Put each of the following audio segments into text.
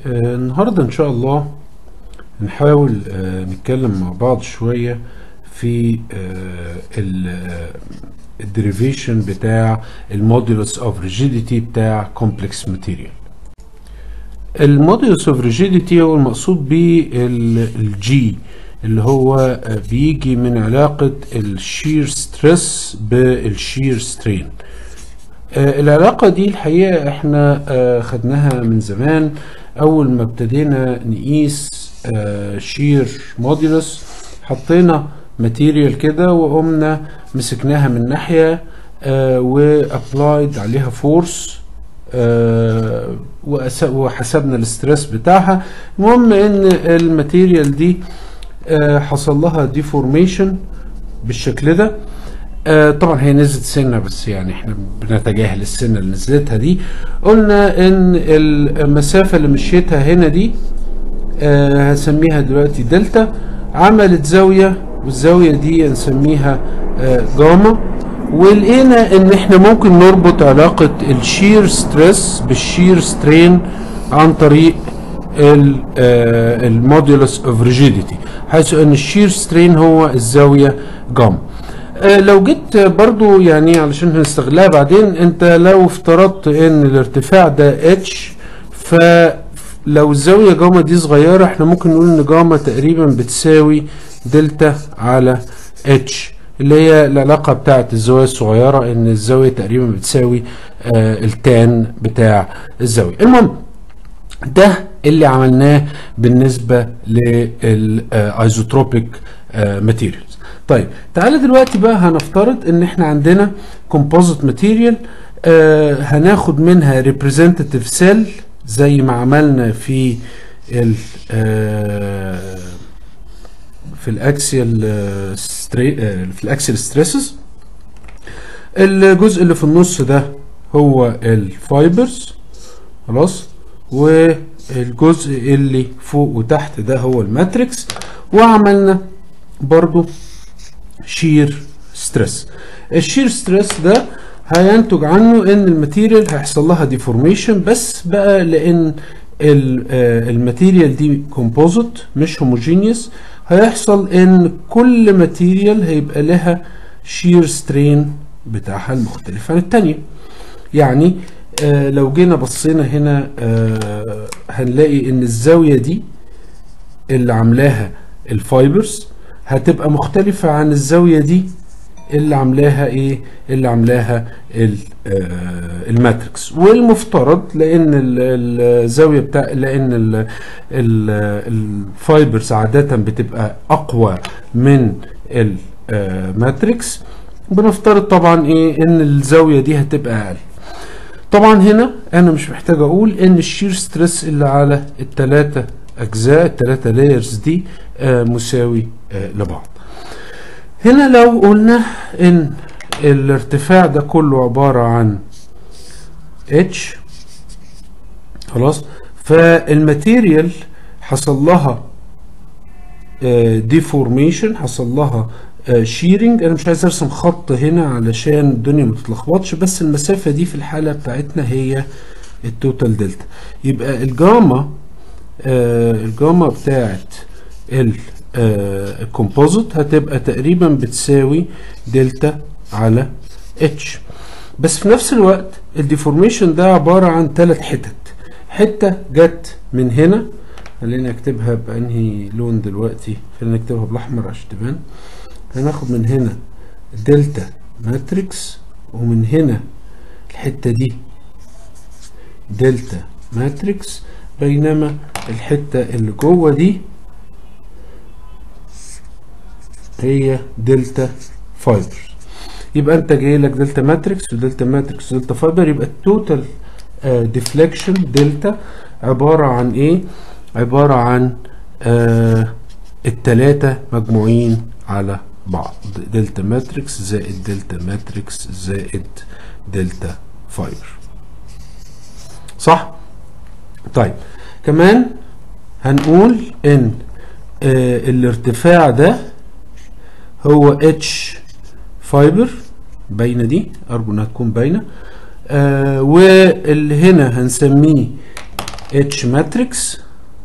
آه، النهاردة إن شاء الله نحاول آه، نتكلم مع بعض شوية في الديريفيشن بتاع المودولس اوف ريجيديتي بتاع كومبلكس ماتيريال المودولس اوف ريجيديتي هو المقصود بيه الجي اللي هو آه، بيجي من علاقة الشير ستريس بالشير سترين آه، العلاقة دي الحقيقة احنا آه، خدناها من زمان اول ما ابتدينا نقيس شير مودولس حطينا ماتيريال كده وقمنا مسكناها من ناحية وابلايد عليها فورس وحسبنا الاسترس بتاعها المهم ان الماتيريال دي آه، حصل لها ديفورميشن بالشكل ده آه، طبعا هي نزلت سنه بس يعني احنا بنتجاهل السنه اللي نزلتها دي قلنا ان المسافه اللي مشيتها هنا دي آه، هسميها دلوقتي دلتا عملت زاويه والزاويه دي هنسميها جاما ولقينا ان احنا ممكن نربط علاقه الشير ستريس بالشير سترين عن طريق المودولس اوف ريجيديتي حيث ان الشير سترين هو الزاويه جاما آه، لو جيت برضو يعني علشان هنستغلها بعدين انت لو افترضت ان الارتفاع ده اتش فلو الزاويه جاما دي صغيره احنا ممكن نقول ان جاما تقريبا بتساوي دلتا على اتش اللي هي العلاقه بتاعت الزوايا الصغيره ان الزاويه تقريبا بتساوي آه التان بتاع الزاويه المهم ده اللي عملناه بالنسبة للايزوتروبيك ماتيريالز طيب تعالى دلوقتي بقى هنفترض ان احنا عندنا كومبوزيت ماتيريال هناخد منها ريبريزنتيف سيل زي ما عملنا في ال آه في الاكسيال في الاكسيال ستريسز الجزء اللي في النص ده هو الفايبرز خلاص والجزء اللي فوق وتحت ده هو الماتريكس وعملنا برضو شير ستريس الشير ستريس ده هينتج عنه ان الماتيريال هيحصل لها ديفورميشن بس بقى لان الماتيريال دي كومبوزيت مش هوموجينيوس هيحصل ان كل ماتيريال هيبقى لها شير سترين بتاعها المختلف عن التانية يعني آه لو جينا بصينا هنا آه هنلاقي ان الزاوية دي اللي عاملاها الفايبرز هتبقى مختلفة عن الزاوية دي اللي عاملاها ايه اللي عاملاها آه الماتريكس والمفترض لان الزاويه بتاع لان الفايبرز عاده بتبقى اقوى من الماتريكس بنفترض طبعا ايه ان الزاويه دي هتبقى اقل طبعا هنا انا مش محتاج اقول ان الشير ستريس اللي على الثلاثه اجزاء الثلاثه لايرز دي آه مساوي آه لبعض هنا لو قلنا ان الارتفاع ده كله عبارة عن اتش خلاص فالماتيريال حصل لها ديفورميشن حصل لها شيرنج انا مش عايز ارسم خط هنا علشان الدنيا ما تتلخبطش بس المسافه دي في الحاله بتاعتنا هي التوتال دلتا يبقى الجاما الجاما بتاعت الكومبوزيت هتبقى تقريبا بتساوي دلتا على اتش بس في نفس الوقت الديفورميشن ده عباره عن ثلاث حتت حته جت من هنا خلينا اكتبها بانهي لون دلوقتي خلينا نكتبها بالاحمر عشان تبان هناخد من هنا دلتا ماتريكس ومن هنا الحته دي دلتا ماتريكس بينما الحته اللي جوه دي هي دلتا فايبر يبقى انت جاي لك دلتا ماتريكس ودلتا ماتريكس ودلتا فايبر يبقى التوتال ديفليكشن دلتا عباره عن ايه عباره عن آه التلاتة مجموعين على بعض دلتا ماتريكس زائد دلتا ماتريكس زائد دلتا فايبر صح طيب كمان هنقول ان آه الارتفاع ده هو اتش فايبر باينه دي ارجو انها تكون باينه آه واللي هنا هنسميه اتش ماتريكس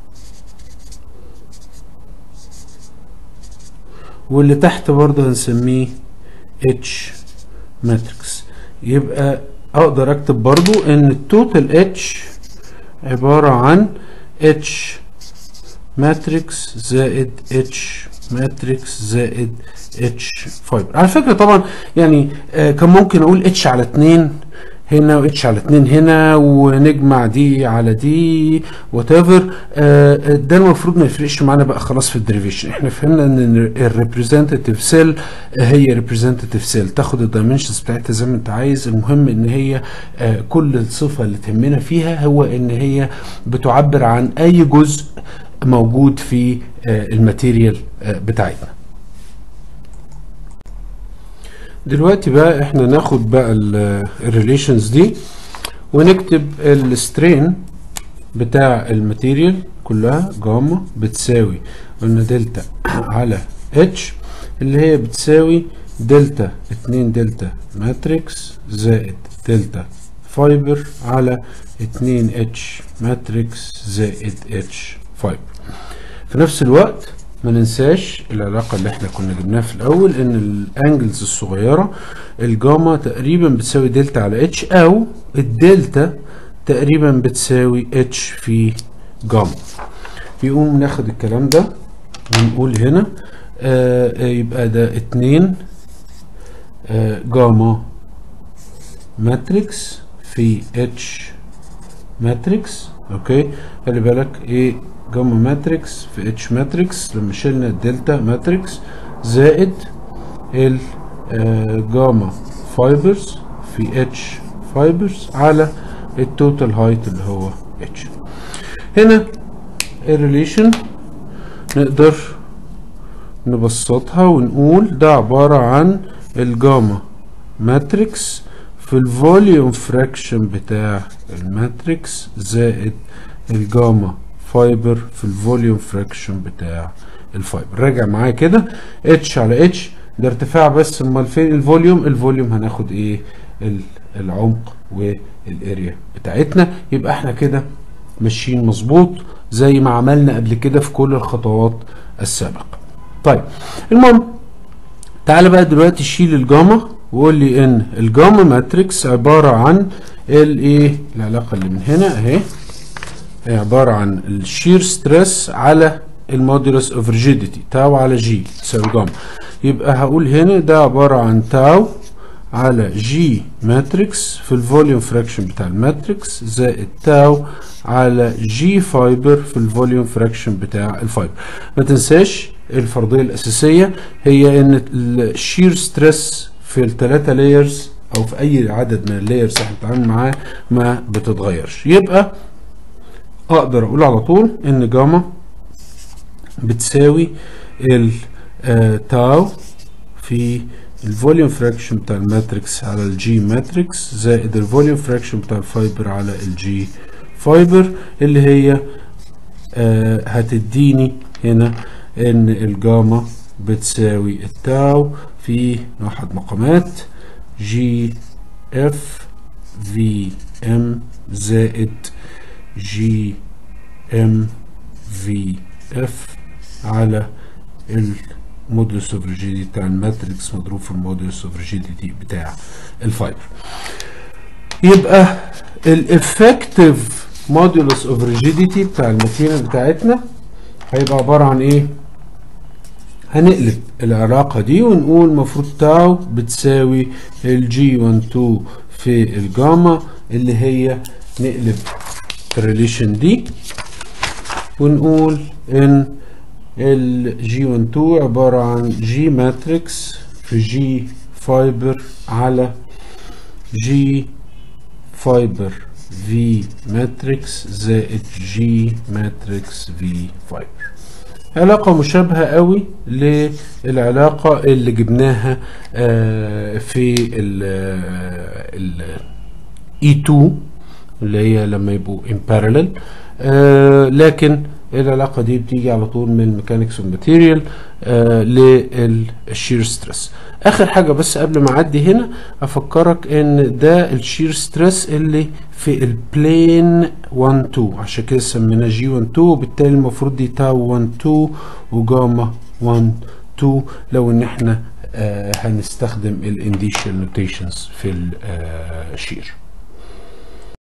واللي تحت برضه هنسميه اتش ماتريكس يبقى اقدر اكتب برضو ان التوتال اتش عبارة عن اتش ماتريكس زائد اتش ماتريكس زائد اتش فايبر على فكرة طبعا يعني آه كان ممكن اقول اتش على اتنين هنا واتش على اتنين هنا ونجمع دي على دي وات ايفر ده المفروض ما يفرقش معانا بقى خلاص في الديريفيشن احنا فهمنا ان الريبريزنتيف سيل هي ريبريزنتيف سيل تاخد الدايمنشنز بتاعتها زي ما انت عايز المهم ان هي آه كل الصفه اللي تهمنا فيها هو ان هي بتعبر عن اي جزء موجود في آه الماتيريال آه بتاعتنا دلوقتي بقى احنا ناخد بقى الريليشنز دي ونكتب السترين بتاع الماتيريال كلها جاما بتساوي قلنا دلتا على اتش اللي هي بتساوي دلتا 2 دلتا ماتريكس زائد دلتا فايبر على 2 اتش ماتريكس زائد اتش فايبر في نفس الوقت ما ننساش العلاقة اللي احنا كنا جبناها في الأول إن الأنجلز الصغيرة الجاما تقريبا بتساوي دلتا على اتش أو الدلتا تقريبا بتساوي اتش في جاما يقوم ناخد الكلام ده ونقول هنا آه يبقى ده اتنين آه جاما ماتريكس في اتش ماتريكس اوكي خلي بالك ايه جاما ماتريكس في اتش ماتريكس لما شلنا الدلتا ماتريكس زائد الجاما فايبرز في اتش فايبرز على التوتال هايت اللي هو اتش هنا الريليشن نقدر نبسطها ونقول ده عبارة عن الجاما ماتريكس في الفوليوم فراكشن بتاع الماتريكس زائد الجاما فايبر في الفوليوم فراكشن بتاع الفايبر راجع معايا كده اتش على اتش ده ارتفاع بس امال فين الفوليوم الفوليوم هناخد ايه العمق والاريا بتاعتنا يبقى احنا كده ماشيين مظبوط زي ما عملنا قبل كده في كل الخطوات السابقه طيب المهم تعالى بقى دلوقتي شيل الجاما وقول لي ان الجاما ماتريكس عباره عن الايه العلاقه اللي من هنا اهي هي عبارة عن الشير ستريس على المودولس اوف ريجيديتي تاو على جي تساوي جاما يبقى هقول هنا ده عبارة عن تاو على جي ماتريكس في الفوليوم فراكشن بتاع الماتريكس زائد تاو على جي فايبر في الفوليوم فراكشن بتاع الفايبر ما تنساش الفرضية الأساسية هي إن الشير ستريس في الثلاثة لايرز أو في أي عدد من اللايرز احنا بنتعامل معاه ما بتتغيرش يبقى اقدر اقول على طول ان جاما بتساوي التاو في الفوليوم فراكشن بتاع الماتريكس على الجي ماتريكس زائد الفوليوم فراكشن بتاع الفايبر على الجي فايبر اللي هي آه هتديني هنا ان الجاما بتساوي التاو في واحد مقامات جي اف في ام زائد جي ام في اف على المودولس اوف ريجيديتي بتاع الماتريكس مضروب في المودولس اوف ريجيديتي بتاع الفايبر يبقى الافكتيف مودولس اوف ريجيديتي بتاع الماتيريال بتاعتنا هيبقى عباره عن ايه هنقلب العلاقة دي ونقول المفروض تاو بتساوي الجي 12 في الجاما اللي هي نقلب الريليشن دي ونقول ان الجي 12 عبارة عن جي ماتريكس في جي فايبر على جي فايبر في ماتريكس زائد جي ماتريكس في فايبر علاقة مشابهة قوي للعلاقة اللي جبناها في ال E2 اللي هي لما يبقوا in parallel لكن العلاقة دي بتيجي على طول من الميكانيكس والماتيريال آه للشير ستريس اخر حاجة بس قبل ما اعدي هنا افكرك ان ده الشير ستريس اللي في البلين 1 2 عشان كده سميناه جي 1 2 وبالتالي المفروض دي تاو 1 2 وجاما 1 2 لو ان احنا آه هنستخدم الانديشال نوتيشنز في الشير